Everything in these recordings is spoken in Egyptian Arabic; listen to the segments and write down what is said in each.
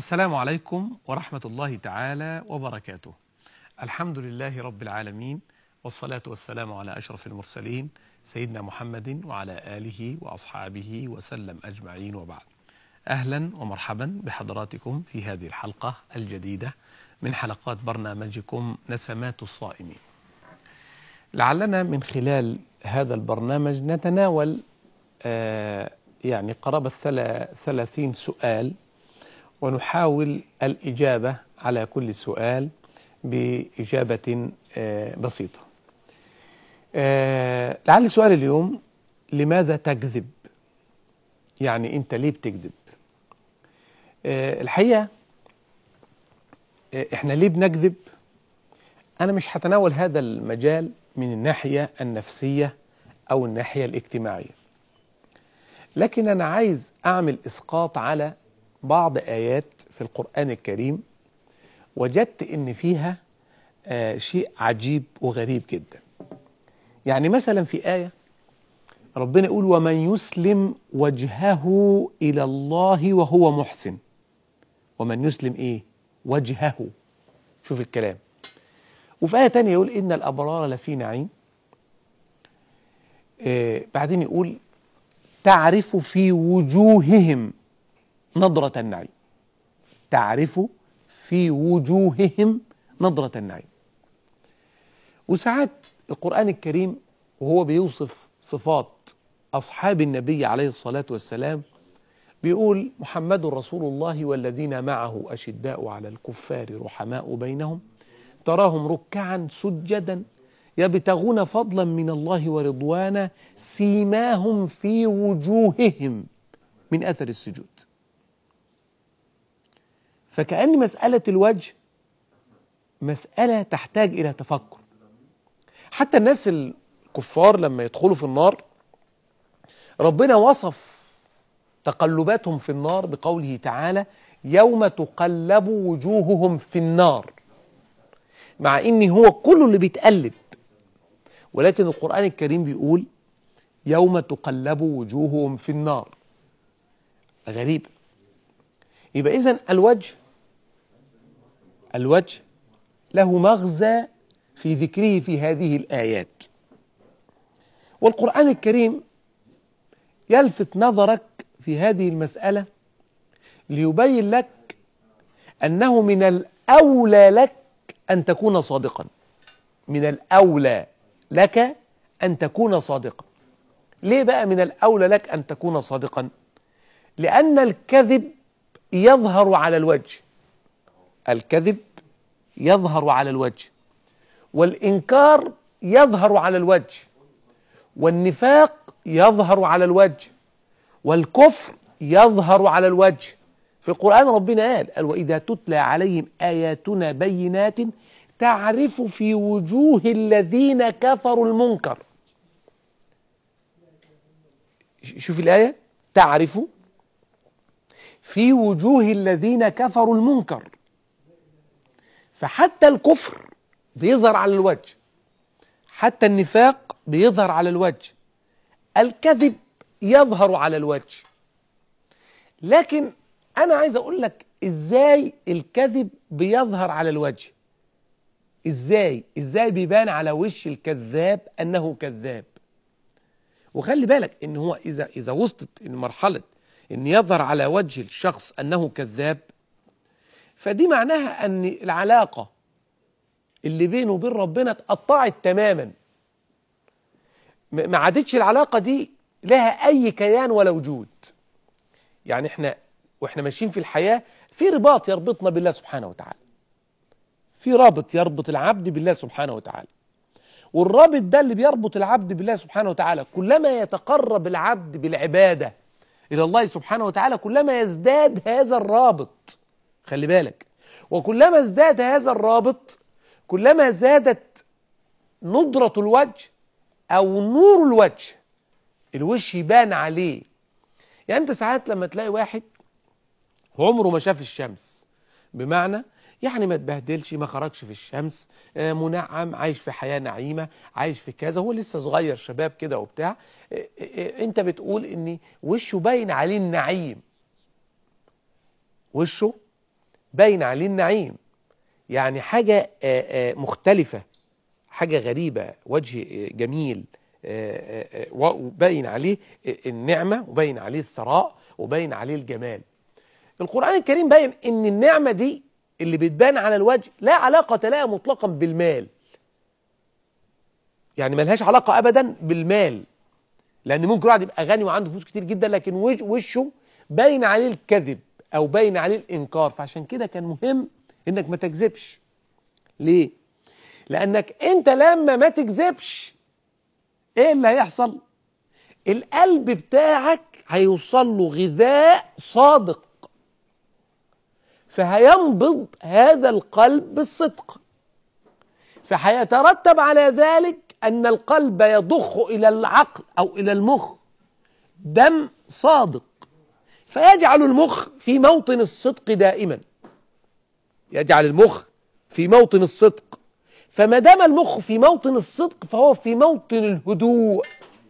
السلام عليكم ورحمة الله تعالى وبركاته. الحمد لله رب العالمين والصلاة والسلام على أشرف المرسلين سيدنا محمد وعلى آله وأصحابه وسلم أجمعين وبعد. أهلا ومرحبا بحضراتكم في هذه الحلقة الجديدة من حلقات برنامجكم نسمات الصائمين. لعلنا من خلال هذا البرنامج نتناول آه يعني قرابة ثلاثين سؤال ونحاول الإجابة على كل سؤال بإجابة آه بسيطة آه لعل سؤال اليوم لماذا تكذب يعني أنت ليه بتكذب آه الحقيقة إحنا ليه بنكذب أنا مش هتناول هذا المجال من الناحية النفسية أو الناحية الاجتماعية لكن أنا عايز أعمل إسقاط على بعض آيات في القرآن الكريم وجدت إن فيها آه شيء عجيب وغريب جدا يعني مثلا في آية ربنا يقول ومن يسلم وجهه إلى الله وهو محسن ومن يسلم إيه وجهه شوف الكلام وفي آية تانية يقول إن الأبرار لفي نعيم آه بعدين يقول تعرف في وجوههم نضرة النعيم تعرف في وجوههم نضرة النعيم وساعات القرآن الكريم وهو بيوصف صفات أصحاب النبي عليه الصلاة والسلام بيقول محمد رسول الله والذين معه أشداء على الكفار رحماء بينهم تراهم ركعا سجدا يبتغون فضلا من الله ورضوانا سيماهم في وجوههم من اثر السجود فكأن مسألة الوجه مسألة تحتاج إلى تفكر حتى الناس الكفار لما يدخلوا في النار ربنا وصف تقلباتهم في النار بقوله تعالى يوم تقلب وجوههم في النار مع ان هو كله اللي بيتقلب ولكن القرآن الكريم بيقول يوم تقلب وجوههم في النار غريب يبقى إذن الوجه الوجه له مغزى في ذكره في هذه الآيات والقرآن الكريم يلفت نظرك في هذه المسألة ليبين لك أنه من الأولى لك أن تكون صادقا من الأولى لك أن تكون صادقا ليه بقى من الأولى لك أن تكون صادقا لأن الكذب يظهر على الوجه الكذب يظهر على الوجه والإنكار يظهر على الوجه والنفاق يظهر على الوجه والكفر يظهر على الوجه في القرآن ربنا قال قال وإذا تتلى عليهم آياتنا بينات تعرف في وجوه الذين كفروا المنكر شوف الآية تعرف في وجوه الذين كفروا المنكر فحتى الكفر بيظهر على الوجه حتى النفاق بيظهر على الوجه الكذب يظهر على الوجه لكن أنا عايز أقول لك إزاي الكذب بيظهر على الوجه ازاي ازاي بيبان على وش الكذاب انه كذاب وخلي بالك ان هو اذا اذا وصلت المرحله ان يظهر على وجه الشخص انه كذاب فدي معناها ان العلاقه اللي بينه وبين ربنا اتقطعت تماما ما عادتش العلاقه دي لها اي كيان ولا وجود يعني احنا واحنا ماشيين في الحياه في رباط يربطنا بالله سبحانه وتعالى في رابط يربط العبد بالله سبحانه وتعالى والرابط ده اللي بيربط العبد بالله سبحانه وتعالى كلما يتقرب العبد بالعبادة إلى الله سبحانه وتعالى كلما يزداد هذا الرابط خلي بالك وكلما ازداد هذا الرابط كلما زادت ندرة الوجه أو نور الوجه الوش يبان عليه يعني أنت ساعات لما تلاقي واحد عمره ما شاف الشمس بمعنى يعني ما تبهدلش ما خرجش في الشمس آه منعم عايش في حياة نعيمة عايش في كذا هو لسه صغير شباب كده وبتاع آه آه انت بتقول ان وشه باين عليه النعيم وشه باين عليه النعيم يعني حاجة آه، آه، مختلفة حاجة غريبة وجه آه، جميل آه، آه، آه، وباين عليه النعمة وباين عليه الثراء وباين عليه الجمال القرآن الكريم باين ان النعمة دي اللي بتبان على الوجه لا علاقة لها مطلقا بالمال يعني ملهاش علاقة ابدا بالمال لان ممكن واحد يبقى غني وعنده فلوس كتير جدا لكن وج- وشه باين عليه الكذب او باين عليه الانكار فعشان كده كان مهم انك ما تكذبش ليه لانك انت لما ما تكذبش ايه اللي هيحصل القلب بتاعك هيوصل له غذاء صادق فهينبض هذا القلب بالصدق فهيترتب على ذلك ان القلب يضخ الى العقل او الى المخ دم صادق فيجعل المخ في موطن الصدق دائما يجعل المخ في موطن الصدق فما دام المخ في موطن الصدق فهو في موطن الهدوء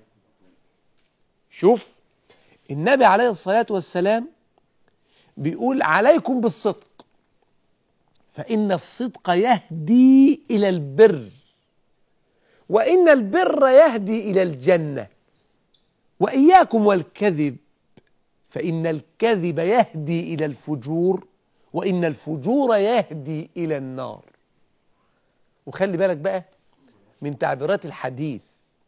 شوف النبي عليه الصلاة والسلام بيقول عليكم بالصدق فإن الصدق يهدي إلى البر وإن البر يهدي إلى الجنة وإياكم والكذب فإن الكذب يهدي إلى الفجور وإن الفجور يهدي إلى النار وخلي بالك بقى من تعبيرات الحديث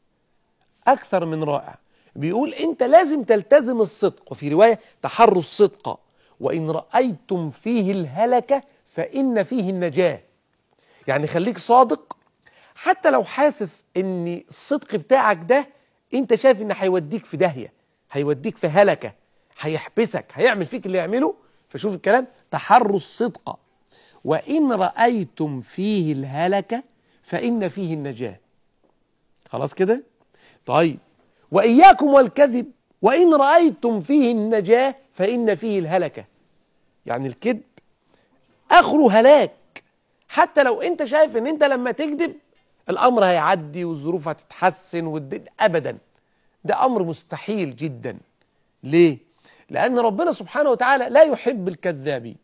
أكثر من رائع بيقول أنت لازم تلتزم الصدق وفي رواية تحروا الصدق وإن رأيتم فيه الهلكة فإن فيه النجاة يعني خليك صادق حتى لو حاسس ان الصدق بتاعك ده انت شايف ان هيوديك في داهيه هيوديك في هلكه هيحبسك هيعمل فيك اللي يعمله فشوف الكلام تحروا الصدق وان رايتم فيه الهلكه فان فيه النجاه خلاص كده طيب واياكم والكذب وان رايتم فيه النجاه فان فيه الهلكه يعني الكذب اخره هلاك حتى لو انت شايف ان انت لما تكذب الامر هيعدي والظروف هتتحسن والد... ابدا ده امر مستحيل جدا ليه لان ربنا سبحانه وتعالى لا يحب الكذابين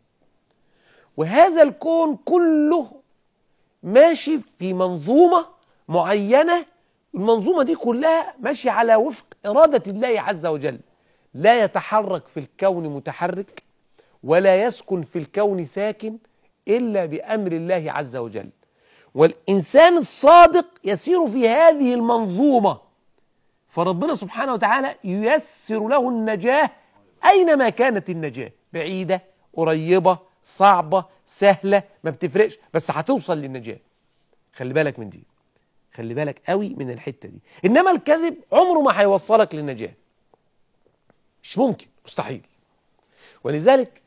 وهذا الكون كله ماشي في منظومه معينه المنظومه دي كلها ماشيه على وفق اراده الله عز وجل لا يتحرك في الكون متحرك ولا يسكن في الكون ساكن الا بامر الله عز وجل والإنسان الصادق يسير في هذه المنظومة فربنا سبحانه وتعالى ييسر له النجاة أينما كانت النجاة بعيدة قريبة صعبة سهلة ما بتفرقش بس هتوصل للنجاة خلي بالك من دي خلي بالك قوي من الحتة دي إنما الكذب عمره ما هيوصلك للنجاة مش ممكن مستحيل ولذلك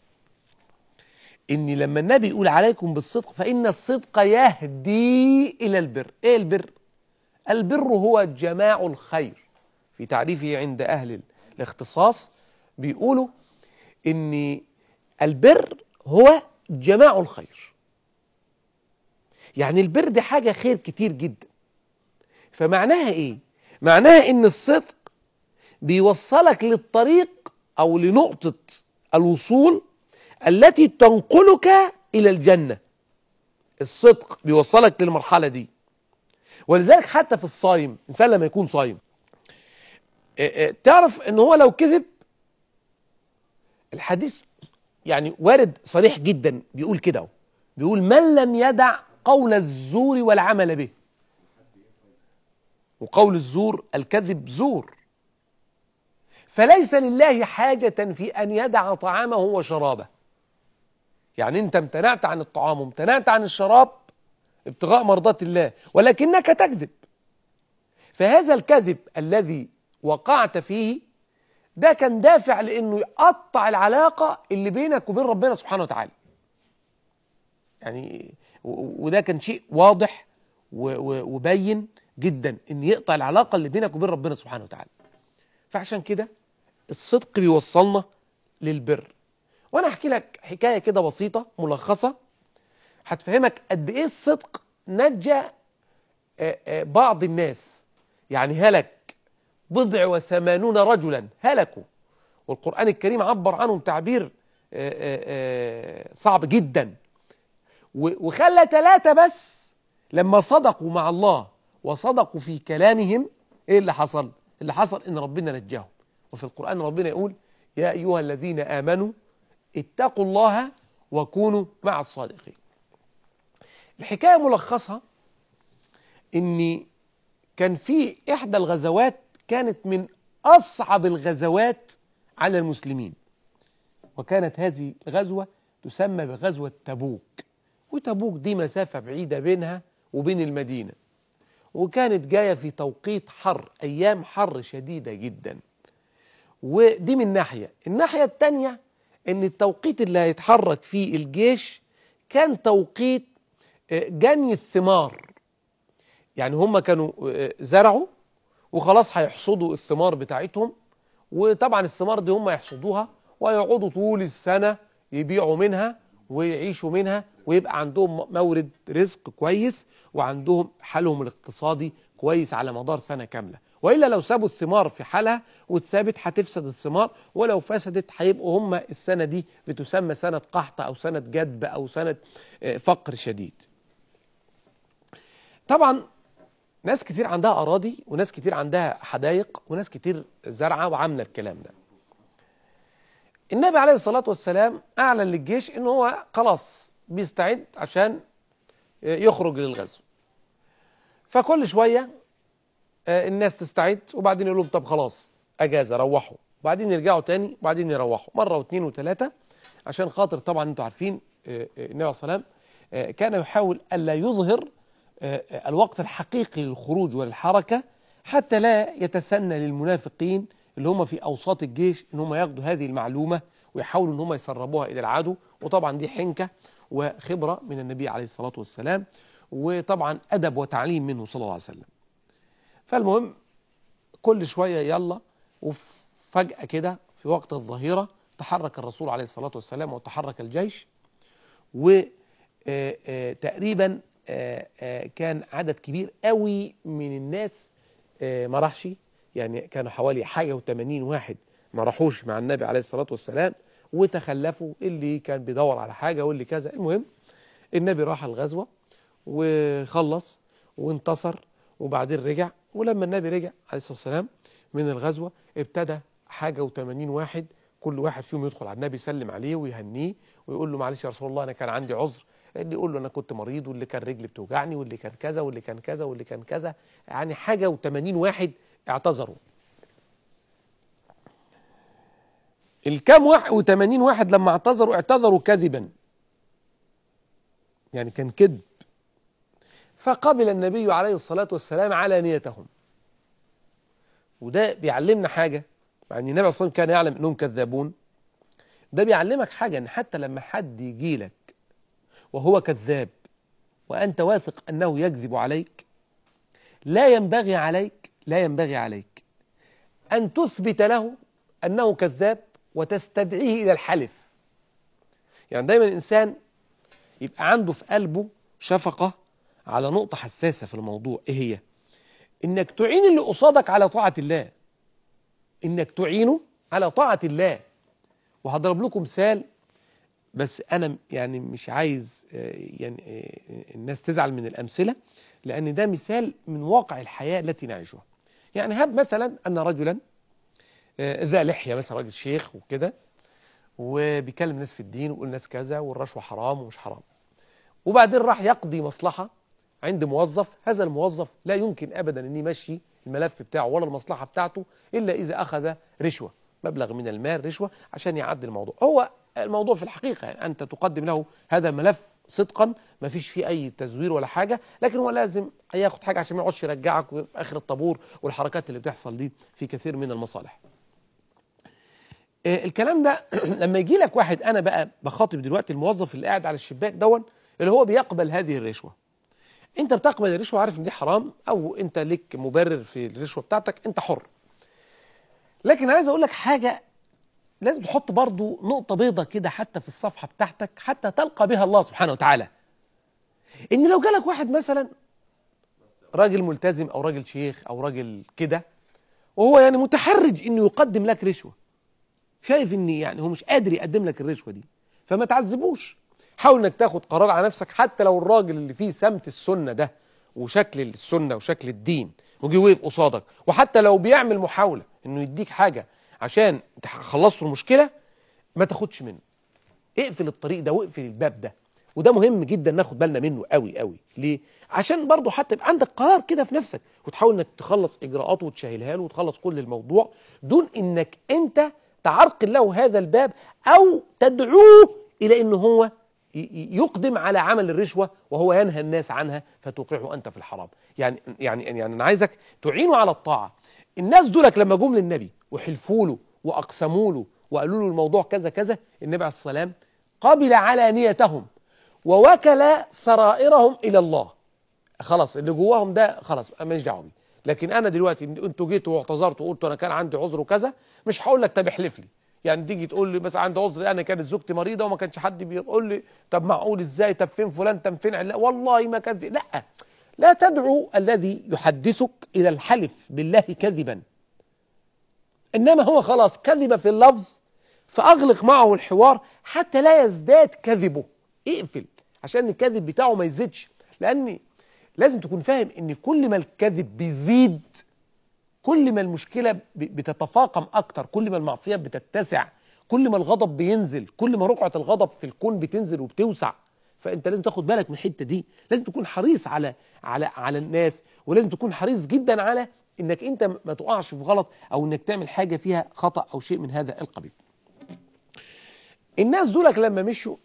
ان لما النبي يقول عليكم بالصدق فان الصدق يهدي الى البر ايه البر البر هو جماع الخير في تعريفه عند اهل الاختصاص بيقولوا ان البر هو جماع الخير يعني البر دي حاجه خير كتير جدا فمعناها ايه معناها ان الصدق بيوصلك للطريق او لنقطه الوصول التي تنقلك الى الجنه الصدق بيوصلك للمرحله دي ولذلك حتى في الصايم الانسان لما يكون صايم اه اه تعرف ان هو لو كذب الحديث يعني وارد صريح جدا بيقول كده اهو بيقول من لم يدع قول الزور والعمل به وقول الزور الكذب زور فليس لله حاجة في أن يدع طعامه وشرابه يعني أنت امتنعت عن الطعام وامتنعت عن الشراب ابتغاء مرضات الله ولكنك تكذب فهذا الكذب الذي وقعت فيه ده كان دافع لأنه يقطع العلاقة اللي بينك وبين ربنا سبحانه وتعالى يعني وده كان شيء واضح وبين جدا ان يقطع العلاقة اللي بينك وبين ربنا سبحانه وتعالى فعشان كده الصدق بيوصلنا للبر وانا احكي لك حكايه كده بسيطه ملخصه هتفهمك قد ايه الصدق نجى بعض الناس يعني هلك بضع وثمانون رجلا هلكوا والقرآن الكريم عبر عنهم تعبير صعب جدا وخلى ثلاثة بس لما صدقوا مع الله وصدقوا في كلامهم ايه اللي حصل اللي حصل ان ربنا نجاهم وفي القرآن ربنا يقول يا أيها الذين آمنوا اتقوا الله وكونوا مع الصادقين الحكاية ملخصها ان كان في إحدى الغزوات كانت من أصعب الغزوات على المسلمين وكانت هذه الغزوة تسمى بغزوة تبوك وتبوك دي مسافة بعيدة بينها وبين المدينة وكانت جاية في توقيت حر أيام حر شديدة جدا ودي من ناحية الناحية التانية ان التوقيت اللي هيتحرك فيه الجيش كان توقيت جني الثمار يعني هم كانوا زرعوا وخلاص هيحصدوا الثمار بتاعتهم وطبعا الثمار دي هم يحصدوها ويقعدوا طول السنة يبيعوا منها ويعيشوا منها ويبقى عندهم مورد رزق كويس وعندهم حالهم الاقتصادي كويس على مدار سنة كاملة وإلا لو سابوا الثمار في حالها واتثابت هتفسد الثمار ولو فسدت هيبقوا هم السنة دي بتسمى سنة قحط أو سنة جدب أو سنة فقر شديد طبعا ناس كتير عندها أراضي وناس كتير عندها حدائق وناس كتير زرعة وعاملة الكلام ده النبي عليه الصلاة والسلام أعلن للجيش إن هو خلاص بيستعد عشان يخرج للغزو فكل شوية الناس تستعد وبعدين يقولوا طب خلاص أجازة روحوا وبعدين يرجعوا تاني وبعدين يروحوا مرة واثنين وثلاثة عشان خاطر طبعا انتوا عارفين النبي عليه الصلاة والسلام كان يحاول ألا يظهر الوقت الحقيقي للخروج والحركة حتى لا يتسنى للمنافقين اللي هم في أوساط الجيش إن هم ياخدوا هذه المعلومة ويحاولوا إن هم يسربوها إلى العدو وطبعا دي حنكة وخبرة من النبي عليه الصلاة والسلام وطبعا أدب وتعليم منه صلى الله عليه وسلم فالمهم كل شوية يلا وفجأة كده في وقت الظهيرة تحرك الرسول عليه الصلاة والسلام وتحرك الجيش وتقريبا كان عدد كبير قوي من الناس ما راحش يعني كانوا حوالي حاجة وثمانين واحد ما راحوش مع النبي عليه الصلاة والسلام وتخلفوا اللي كان بيدور على حاجة واللي كذا المهم النبي راح الغزوة وخلص وانتصر وبعدين رجع ولما النبي رجع عليه الصلاة والسلام من الغزوة ابتدى حاجة وثمانين واحد كل واحد فيهم يدخل على النبي يسلم عليه ويهنيه ويقول له معلش يا رسول الله أنا كان عندي عذر اللي يقول له أنا كنت مريض واللي كان رجلي بتوجعني واللي كان كذا واللي كان كذا واللي كان كذا يعني حاجة وثمانين واحد اعتذروا الكام واحد وثمانين واحد لما اعتذروا اعتذروا كذبا يعني كان كذب فقبل النبي عليه الصلاة والسلام على نيتهم وده بيعلمنا حاجة يعني النبي صلى الله عليه وسلم كان يعلم انهم كذابون ده بيعلمك حاجة ان حتى لما حد يجي لك وهو كذاب وانت واثق انه يكذب عليك لا ينبغي عليك لا ينبغي عليك ان تثبت له انه كذاب وتستدعيه الى الحلف يعني دايما الانسان يبقى عنده في قلبه شفقة على نقطة حساسة في الموضوع ايه هي انك تعين اللي قصادك على طاعة الله انك تعينه على طاعة الله وهضرب لكم مثال بس انا يعني مش عايز يعني الناس تزعل من الامثلة لان ده مثال من واقع الحياة التي نعيشها يعني هب مثلا ان رجلا ذا لحية مثلا راجل شيخ وكده وبيكلم الناس في الدين ويقول الناس كذا والرشوة حرام ومش حرام وبعدين راح يقضي مصلحة عند موظف هذا الموظف لا يمكن أبدا أن يمشي الملف بتاعه ولا المصلحة بتاعته إلا إذا أخذ رشوة مبلغ من المال رشوة عشان يعدي الموضوع هو الموضوع في الحقيقة يعني أنت تقدم له هذا الملف صدقا ما فيش فيه أي تزوير ولا حاجة لكن هو لازم ياخد حاجة عشان ما يقعدش يرجعك في آخر الطابور والحركات اللي بتحصل دي في كثير من المصالح الكلام ده لما يجي لك واحد انا بقى بخاطب دلوقتي الموظف اللي قاعد على الشباك دون اللي هو بيقبل هذه الرشوه انت بتقبل الرشوه عارف ان دي حرام او انت لك مبرر في الرشوه بتاعتك انت حر لكن عايز اقول لك حاجه لازم تحط برضو نقطه بيضة كده حتى في الصفحه بتاعتك حتى تلقى بها الله سبحانه وتعالى ان لو جالك واحد مثلا راجل ملتزم او راجل شيخ او راجل كده وهو يعني متحرج انه يقدم لك رشوه شايف ان يعني هو مش قادر يقدم لك الرشوه دي فما تعذبوش حاول انك تاخد قرار على نفسك حتى لو الراجل اللي فيه سمت السنه ده وشكل السنه وشكل الدين وجي وقف قصادك وحتى لو بيعمل محاوله انه يديك حاجه عشان تخلص له المشكله ما تاخدش منه اقفل الطريق ده واقفل الباب ده وده مهم جدا ناخد بالنا منه قوي قوي ليه عشان برضه حتى يبقى عندك قرار كده في نفسك وتحاول انك تخلص اجراءاته وتشيلها له وتخلص كل الموضوع دون انك انت تعرقل له هذا الباب او تدعوه الى ان هو ي- ي- يقدم على عمل الرشوه وهو ينهى الناس عنها فتوقعه انت في الحرام يعني يعني يعني انا عايزك تعينه على الطاعه الناس دولك لما جم للنبي وحلفوا له واقسموا له وقالوا له الموضوع كذا كذا النبي عليه الصلاه والسلام قبل علانيتهم ووكل سرائرهم الى الله خلاص اللي جواهم ده خلاص ماليش دعوه بيه لكن انا دلوقتي انتوا جيتوا واعتذرتوا وقلتوا انا كان عندي عذر وكذا مش هقول لك طب احلف لي يعني تيجي تقول لي مثلا عندي عذر انا كانت زوجتي مريضه وما كانش حد بيقول لي طب معقول ازاي طب فين فلان طب فين علا والله ما كان في لا لا تدعو الذي يحدثك الى الحلف بالله كذبا انما هو خلاص كذب في اللفظ فاغلق معه الحوار حتى لا يزداد كذبه اقفل عشان الكذب بتاعه ما يزيدش لان لازم تكون فاهم ان كل ما الكذب بيزيد كل ما المشكله ب- بتتفاقم اكتر كل ما المعصيه بتتسع كل ما الغضب بينزل كل ما رقعه الغضب في الكون بتنزل وبتوسع فانت لازم تاخد بالك من الحته دي لازم تكون حريص على على على الناس ولازم تكون حريص جدا على انك انت ما تقعش في غلط او انك تعمل حاجه فيها خطا او شيء من هذا القبيل الناس دولك لما مشوا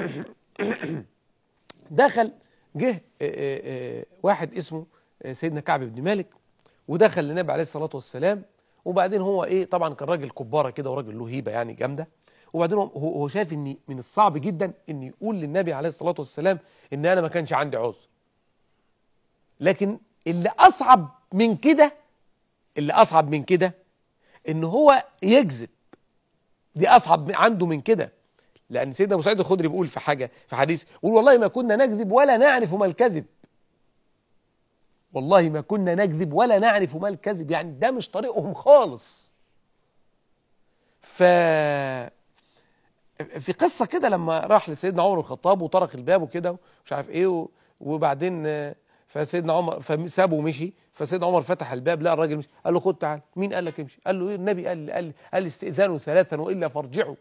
دخل جه آه، آه، آه، واحد اسمه آه، سيدنا كعب بن مالك ودخل للنبي عليه الصلاه والسلام وبعدين هو ايه طبعا كان راجل كباره كده وراجل له هيبه يعني جامده وبعدين هو هو شايف ان من الصعب جدا ان يقول للنبي عليه الصلاه والسلام ان انا ما كانش عندي عذر لكن اللي اصعب من كده اللي اصعب من كده ان هو يكذب دي اصعب من- عنده من كده لان سيدنا ابو سعيد الخدري بيقول في حاجه في حديث يقول والله ما كنا نكذب ولا نعرف ما الكذب والله ما كنا نكذب ولا نعرف ما الكذب يعني ده مش طريقهم خالص ف في قصه كده لما راح لسيدنا عمر الخطاب وطرق الباب وكده ومش عارف ايه و- وبعدين آه، فسيدنا عمر فسابه ومشي فسيدنا عمر فتح الباب لقى الراجل مشي قال له خد تعال مين قال لك امشي قال له ايه النبي قال قال قال استئذانوا ثلاثا والا فارجعوا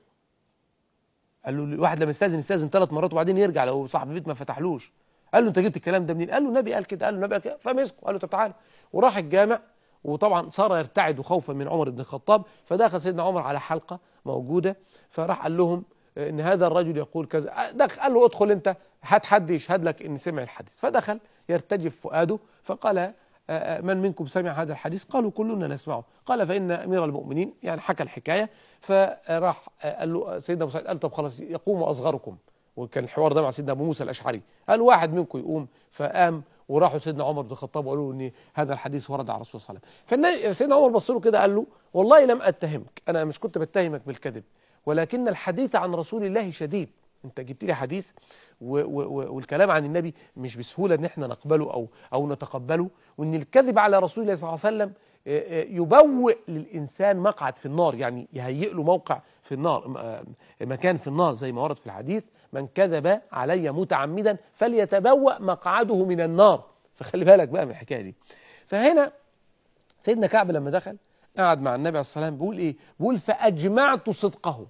قال له الواحد لما يستاذن يستاذن ثلاث مرات وبعدين يرجع لو صاحب البيت ما فتحلوش قال له انت جبت الكلام ده منين قال له النبي قال كده قال له النبي قال كده فمسكه قال له طب تعالى وراح الجامع وطبعا صار يرتعد خوفا من عمر بن الخطاب فدخل سيدنا عمر على حلقه موجوده فراح قال لهم ان هذا الرجل يقول كذا دخل قال له ادخل انت هات حد يشهد لك ان سمع الحديث فدخل يرتجف فؤاده فقال آه، آه، من منكم سمع هذا الحديث قالوا كلنا نسمعه قال فإن أمير المؤمنين يعني حكى الحكاية فراح آه، قال له سيدنا أبو سعيد قال طب خلاص يقوم أصغركم وكان الحوار ده مع سيدنا أبو موسى الأشعري قال واحد منكم يقوم فقام وراحوا سيدنا عمر بن الخطاب وقالوا له ان هذا الحديث ورد على الرسول صلى الله عليه وسلم فالنبي سيدنا عمر بص له كده قال له والله لم اتهمك انا مش كنت بتهمك بالكذب ولكن الحديث عن رسول الله شديد انت جبت لي حديث و و و والكلام عن النبي مش بسهوله ان احنا نقبله او او نتقبله وان الكذب على رسول الله صلى الله عليه وسلم آه، آه، يبوئ للانسان مقعد في النار يعني يهيئ له موقع في النار م- آه، مكان في النار زي ما ورد في الحديث من كذب علي متعمدا فليتبوأ مقعده من النار فخلي بالك بقى من الحكايه دي فهنا سيدنا كعب لما دخل قعد مع النبي عليه الصلاه والسلام بيقول ايه بيقول فاجمعت صدقه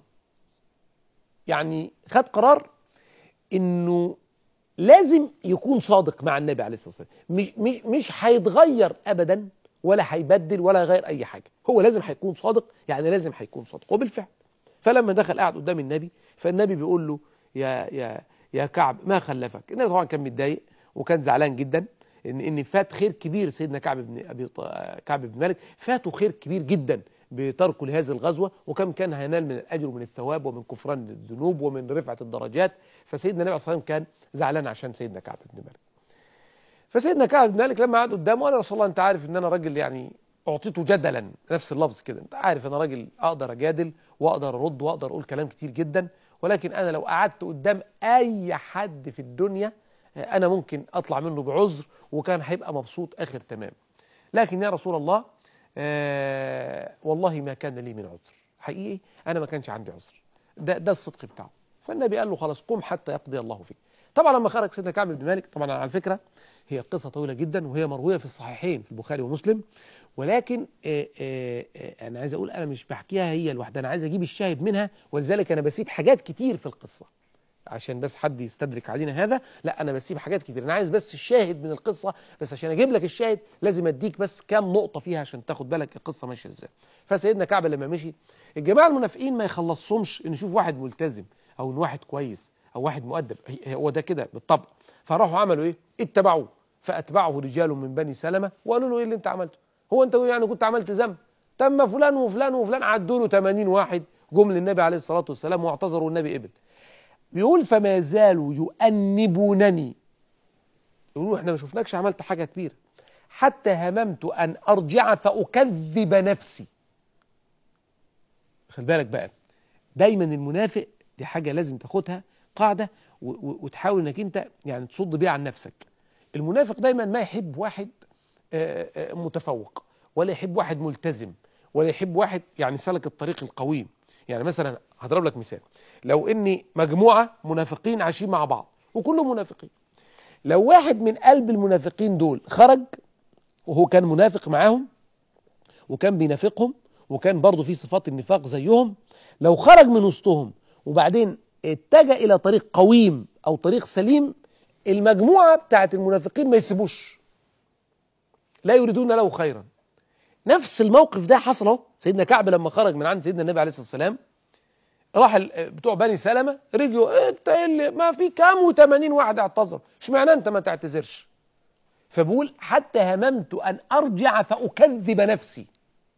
يعني خد قرار انه لازم يكون صادق مع النبي عليه الصلاه والسلام مش مش مش هيتغير ابدا ولا هيبدل ولا يغير اي حاجه هو لازم هيكون صادق يعني لازم هيكون صادق وبالفعل فلما دخل قاعد قدام النبي فالنبي بيقول له يا يا يا كعب ما خلفك النبي طبعا كان متضايق وكان زعلان جدا ان ان فات خير كبير سيدنا كعب بن ابي ط- كعب بن مالك فاته خير كبير جدا بتركه لهذه الغزوه وكم كان هينال من الاجر ومن الثواب ومن كفران الذنوب ومن رفعه الدرجات فسيدنا النبي عليه الصلاه والسلام كان زعلان عشان سيدنا كعب بن مالك فسيدنا كعب بن مالك لما قعد قدامه قال يا رسول الله انت عارف ان انا راجل يعني اعطيته جدلا نفس اللفظ كده انت عارف انا راجل اقدر اجادل واقدر ارد واقدر اقول كلام كتير جدا ولكن انا لو قعدت قدام اي حد في الدنيا آه، انا ممكن اطلع منه بعذر وكان هيبقى مبسوط اخر تمام لكن يا رسول الله آه والله ما كان لي من عذر حقيقي انا ما كانش عندي عذر ده ده الصدق بتاعه فالنبي قال له خلاص قم حتى يقضي الله فيك طبعا لما خرج سيدنا كعب بن مالك طبعا على فكره هي قصه طويله جدا وهي مرويه في الصحيحين في البخاري ومسلم ولكن آآ آآ انا عايز اقول انا مش بحكيها هي لوحدها انا عايز اجيب الشاهد منها ولذلك انا بسيب حاجات كتير في القصه عشان بس حد يستدرك علينا هذا لا انا بسيب حاجات كتير انا عايز بس الشاهد من القصه بس عشان اجيب لك الشاهد لازم اديك بس كام نقطه فيها عشان تاخد بالك القصه ماشيه ازاي فسيدنا كعب لما مشي الجماعه المنافقين ما يخلصهمش ان يشوف واحد ملتزم او ان واحد كويس او واحد مؤدب هو ده كده بالطبع فراحوا عملوا ايه اتبعوه فاتبعه رجال من بني سلمه وقالوا له ايه اللي انت عملته هو انت يعني كنت عملت ذنب تم فلان وفلان وفلان عدوا له 80 واحد جم للنبي عليه الصلاه والسلام واعتذروا النبي قبل بيقول فما زالوا يؤنبونني يقولوا احنا ما شفناكش عملت حاجه كبيره حتى هممت ان ارجع فاكذب نفسي خد بالك بقى دايما المنافق دي حاجه لازم تاخدها قاعده وتحاول انك انت يعني تصد بيها عن نفسك المنافق دايما ما يحب واحد متفوق ولا يحب واحد ملتزم ولا يحب واحد يعني سلك الطريق القويم يعني مثلا هضرب لك مثال لو اني مجموعه منافقين عايشين مع بعض وكلهم منافقين لو واحد من قلب المنافقين دول خرج وهو كان منافق معاهم وكان بينافقهم وكان برضه في صفات النفاق زيهم لو خرج من وسطهم وبعدين اتجه الى طريق قويم او طريق سليم المجموعه بتاعت المنافقين ما يسيبوش لا يريدون له خيرا نفس الموقف ده حصل اهو سيدنا كعب لما خرج من عند سيدنا النبي عليه الصلاه والسلام راح بتوع بني سلمه رجعوا انت إيه اللي ما في كام و80 واحد اعتذر اشمعنى انت ما تعتذرش فبقول حتى هممت ان ارجع فاكذب نفسي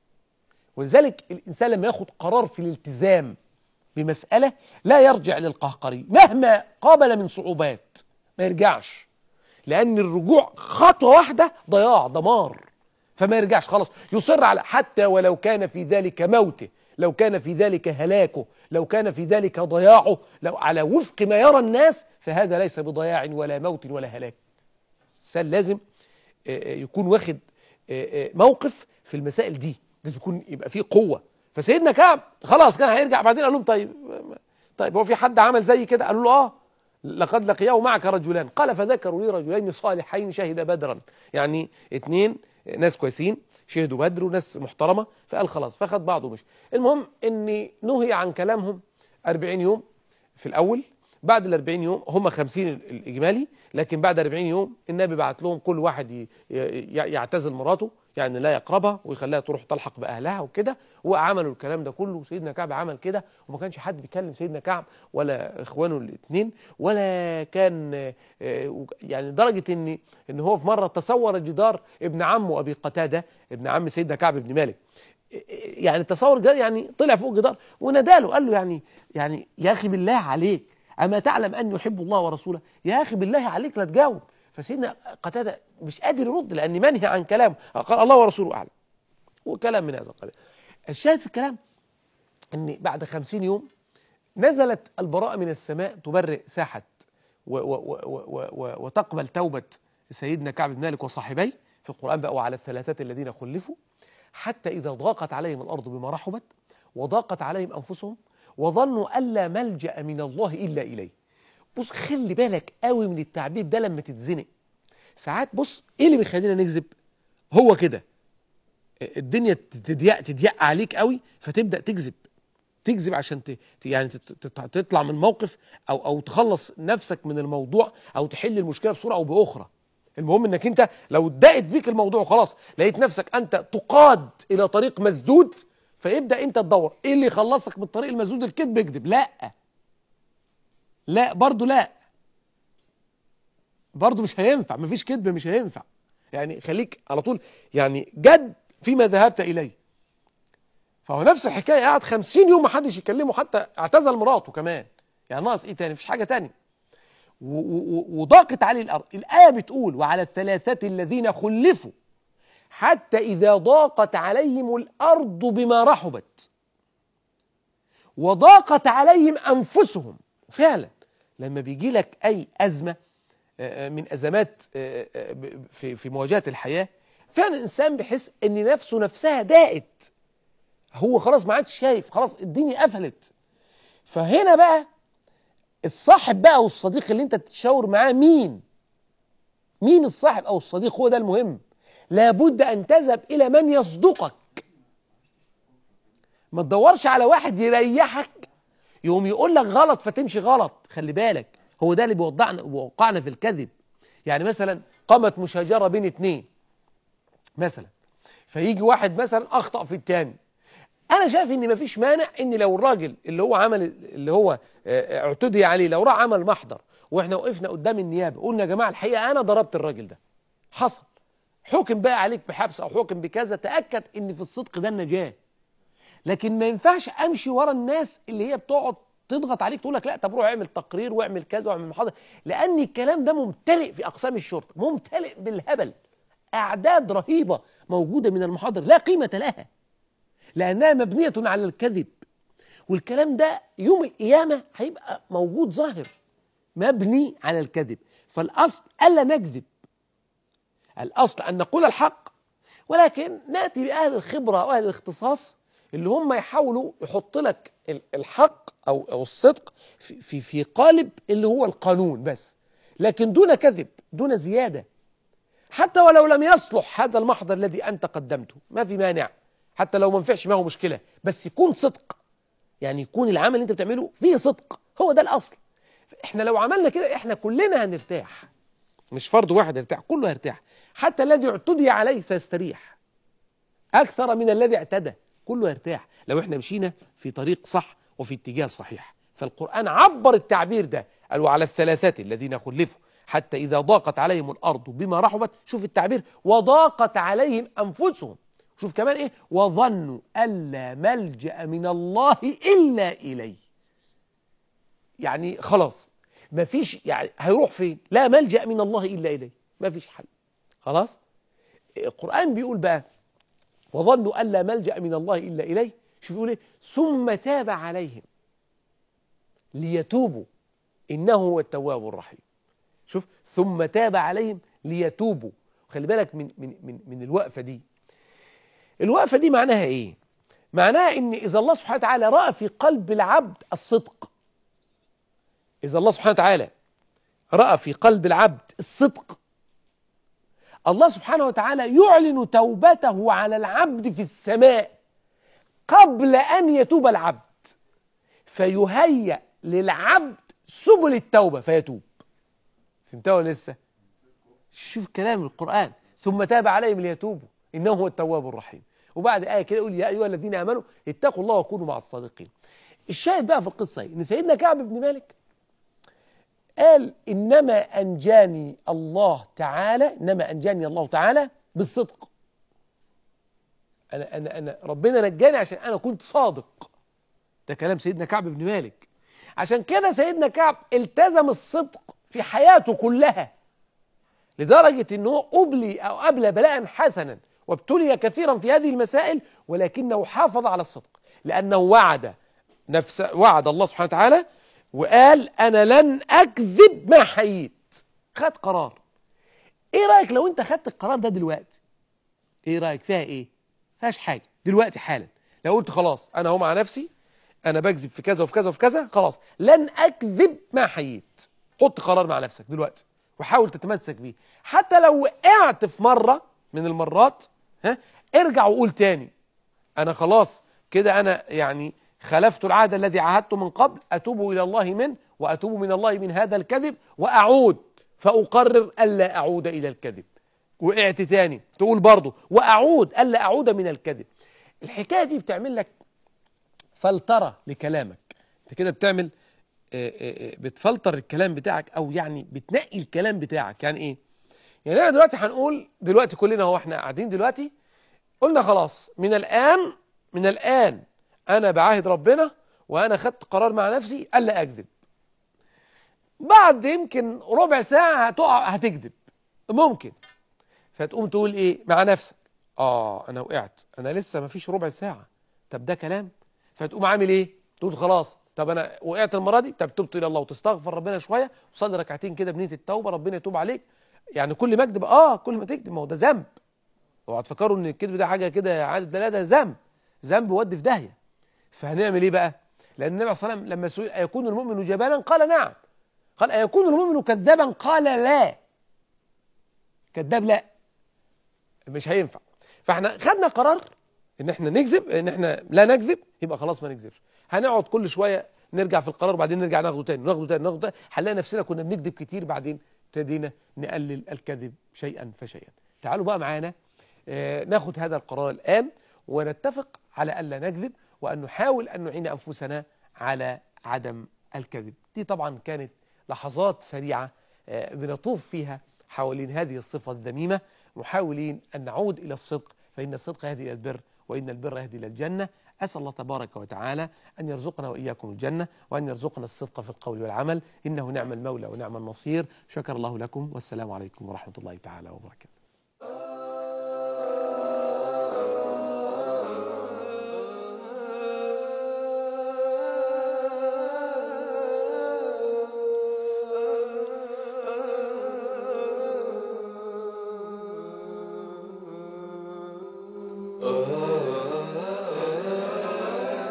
ولذلك الانسان لما ياخد قرار في الالتزام بمساله لا يرجع للقهقري مهما قابل من صعوبات ما يرجعش لان الرجوع خطوه واحده ضياع دمار فما يرجعش خلاص يصر على حتى ولو كان في ذلك موته لو كان في ذلك هلاكه لو كان في ذلك ضياعه لو على وفق ما يرى الناس فهذا ليس بضياع ولا موت ولا هلاك الإنسان لازم يكون واخد موقف في المسائل دي لازم يكون يبقى فيه قوة فسيدنا كعب خلاص كان هيرجع بعدين قال لهم طيب طيب هو في حد عمل زي كده قالوا له اه لقد لقياه معك رجلان قال فذكروا لي رجلين صالحين شهد بدرا يعني اتنين ناس كويسين شهدوا بدر وناس محترمه فقال خلاص فاخد بعضه مش المهم ان نهي عن كلامهم 40 يوم في الاول بعد ال 40 يوم هم 50 الاجمالي لكن بعد 40 يوم النبي بعت لهم كل واحد يعتزل مراته يعني لا يقربها ويخليها تروح تلحق باهلها وكده وعملوا الكلام ده كله سيدنا كعب عمل كده وما كانش حد بيكلم سيدنا كعب ولا اخوانه الاثنين ولا كان يعني لدرجه ان ان هو في مره تصور جدار ابن عمه ابي قتاده ابن عم سيدنا كعب بن مالك يعني تصور جدار يعني طلع فوق جدار وناداله قال له يعني يعني يا اخي بالله عليك اما تعلم ان يحب الله ورسوله يا اخي بالله عليك لا تجاوب فسيدنا قتاده مش قادر يرد لان منهي عن كلام قال الله ورسوله اعلم وكلام من هذا القبيل الشاهد في الكلام ان بعد خمسين يوم نزلت البراءة من السماء تبرئ ساحة و و و و وتقبل توبة سيدنا كعب بن مالك وصاحبيه في القرآن بقى وعلى الثلاثة الذين خلفوا حتى إذا ضاقت عليهم الأرض بما رحبت وضاقت عليهم أنفسهم وظنوا ألا ملجأ من الله إلا إليه بص خلي بالك قوي من التعبير ده لما تتزنق ساعات بص ايه اللي بيخلينا نكذب هو كده الدنيا تضيق تضيق عليك قوي فتبدا تكذب تكذب عشان ت... يعني تطلع من موقف او او تخلص نفسك من الموضوع او تحل المشكله بصوره او باخرى المهم انك انت لو اتضاقت بيك الموضوع خلاص لقيت نفسك انت تقاد الى طريق مسدود فيبدا انت تدور ايه اللي يخلصك من الطريق المسدود الكذب اكذب لا لا برضه لا برضه مش هينفع مفيش كذب مش هينفع يعني خليك على طول يعني جد فيما ذهبت اليه فهو نفس الحكايه قعد 50 يوم ما حدش يكلمه حتى اعتزل مراته كمان يعني ناقص ايه تاني مفيش حاجه تاني وضاقت عليه الارض الايه بتقول وعلى الثلاثه الذين خلفوا حتى اذا ضاقت عليهم الارض بما رحبت وضاقت عليهم انفسهم فعلا لما بيجي لك اي ازمه من ازمات في في مواجهه الحياه فعلا الانسان بيحس ان نفسه نفسها ضاقت هو خلاص ما عادش شايف خلاص الدنيا قفلت فهنا بقى الصاحب بقى والصديق اللي انت تتشاور معاه مين مين الصاحب او الصديق هو ده المهم لابد ان تذهب الى من يصدقك ما تدورش على واحد يريحك يقوم يقول لك غلط فتمشي غلط خلي بالك هو ده اللي بيوضعنا بيوقعنا في الكذب يعني مثلا قامت مشاجره بين اتنين مثلا فيجي واحد مثلا اخطا في التاني انا شايف ان مفيش مانع ان لو الراجل اللي هو عمل اللي هو آه، اعتدي عليه لو راح عمل محضر واحنا وقفنا قدام النيابه قلنا يا جماعه الحقيقه انا ضربت الراجل ده حصل حكم بقى عليك بحبس او حكم بكذا تاكد ان في الصدق ده النجاه لكن ما ينفعش امشي ورا الناس اللي هي بتقعد تضغط عليك تقول لك لا طب روح اعمل تقرير واعمل كذا واعمل محاضره لان الكلام ده ممتلئ في اقسام الشرطه ممتلئ بالهبل اعداد رهيبه موجوده من المحاضر لا قيمه لها لانها مبنيه على الكذب والكلام ده يوم القيامه هيبقى موجود ظاهر مبني على الكذب فالاصل الا نكذب الاصل ان نقول الحق ولكن ناتي باهل الخبره واهل الاختصاص اللي هم يحاولوا يحط لك ال- الحق او او الصدق في في في قالب اللي هو القانون بس لكن دون كذب دون زياده حتى ولو لم يصلح هذا المحضر الذي انت قدمته ما في مانع حتى لو ما نفعش ما هو مشكله بس يكون صدق يعني يكون العمل اللي انت بتعمله فيه صدق هو ده الاصل احنا لو عملنا كده احنا كلنا هنرتاح مش فرد واحد يرتاح كله هيرتاح حتى الذي اعتدي عليه سيستريح اكثر من الذي اعتدى كله يرتاح لو احنا مشينا في طريق صح وفي اتجاه صحيح فالقرآن عبر التعبير ده قال وعلى الثلاثة الذين خلفوا حتى إذا ضاقت عليهم الأرض بما رحبت شوف التعبير وضاقت عليهم أنفسهم شوف كمان إيه وظنوا ألا ملجأ من الله إلا إليه يعني خلاص مفيش يعني هيروح فين لا ملجأ من الله إلا إليه مفيش حل خلاص القرآن بيقول بقى وظنوا أن لا ملجأ من الله إلا إليه شوف يقول إيه ثم تاب عليهم ليتوبوا إنه هو التواب الرحيم شوف ثم تاب عليهم ليتوبوا خلي بالك من من من من الوقفة دي الوقفة دي معناها إيه؟ معناها إن إذا الله سبحانه وتعالى رأى في قلب العبد الصدق إذا الله سبحانه وتعالى رأى في قلب العبد الصدق الله سبحانه وتعالى يعلن توبته على العبد في السماء قبل ان يتوب العبد فيهيأ للعبد سبل التوبه فيتوب فهمتها ولا لسه؟ شوف كلام القران ثم تاب عليهم ليتوبوا انه هو التواب الرحيم وبعد ايه كده يقول يا ايها الذين امنوا اتقوا الله وكونوا مع الصادقين الشاهد بقى في القصه ايه؟ ان سيدنا كعب بن مالك قال انما انجاني الله تعالى انما انجاني الله تعالى بالصدق انا انا انا ربنا نجاني عشان انا كنت صادق ده كلام سيدنا كعب بن مالك عشان كده سيدنا كعب التزم الصدق في حياته كلها لدرجة ان هو أبلي أو أبلى بلاء حسنا وابتلي كثيرا في هذه المسائل ولكنه حافظ على الصدق لأنه وعد نفس وعد الله سبحانه وتعالى وقال أنا لن أكذب ما حييت خد قرار إيه رأيك لو أنت خدت القرار ده دلوقتي إيه رأيك فيها إيه فيهاش حاجة دلوقتي حالا لو قلت خلاص أنا هو مع نفسي أنا بكذب في كذا وفي كذا وفي كذا خلاص لن أكذب ما حييت حط قرار مع نفسك دلوقتي وحاول تتمسك بيه حتى لو وقعت في مرة من المرات ها ارجع وقول تاني أنا خلاص كده أنا يعني خلفت العهد الذي عاهدته من قبل أتوب إلى الله منه وأتوب من الله من هذا الكذب وأعود فأقرر ألا أعود إلى الكذب وقعت تاني تقول برضه وأعود ألا أعود من الكذب الحكاية دي بتعمل لك فلترة لكلامك انت كده بتعمل آه، آه، آه، بتفلتر الكلام بتاعك او يعني بتنقي الكلام بتاعك يعني ايه يعني انا دلوقتي هنقول دلوقتي كلنا هو احنا قاعدين دلوقتي قلنا خلاص من الان من الان انا بعاهد ربنا وانا خدت قرار مع نفسي الا اكذب بعد يمكن ربع ساعه هتقع هتكذب ممكن فتقوم تقول ايه مع نفسك اه انا وقعت انا لسه ما فيش ربع ساعه طب ده كلام فتقوم عامل ايه تقول خلاص طب انا وقعت المره دي طب تبت الى الله وتستغفر ربنا شويه وصلي ركعتين كده بنيه التوبه ربنا يتوب عليك يعني كل ما اكذب اه كل ما تكذب ما هو ده ذنب اوعى تفكروا ان الكذب ده حاجه كده عادي ده لا ده ذنب ذنب ودي في داهيه فهنعمل ايه بقى لان النبي صلى الله عليه وسلم لما سئل ايكون المؤمن جبانا قال نعم قال ايكون المؤمن كذابا قال لا كذاب لا مش هينفع فاحنا خدنا قرار ان احنا نكذب ان احنا لا نكذب يبقى خلاص ما نكذبش هنقعد كل شويه نرجع في القرار وبعدين نرجع ناخده تاني ناخده تاني ناخده تاني هنلاقي نفسنا كنا بنكذب كتير بعدين ابتدينا نقلل الكذب شيئا فشيئا تعالوا بقى معانا آه ناخد هذا القرار الان ونتفق على الا نكذب وان نحاول ان نعين انفسنا على عدم الكذب دي طبعا كانت لحظات سريعه آه بنطوف فيها حوالين هذه الصفه الذميمه محاولين ان نعود الى الصدق فان الصدق يهدي الى البر وإن البر يهدي إلى الجنة أسأل الله تبارك وتعالى أن يرزقنا وإياكم الجنة وأن يرزقنا الصدق في القول والعمل إنه نعم المولى ونعم النصير شكر الله لكم والسلام عليكم ورحمة الله تعالى وبركاته Oh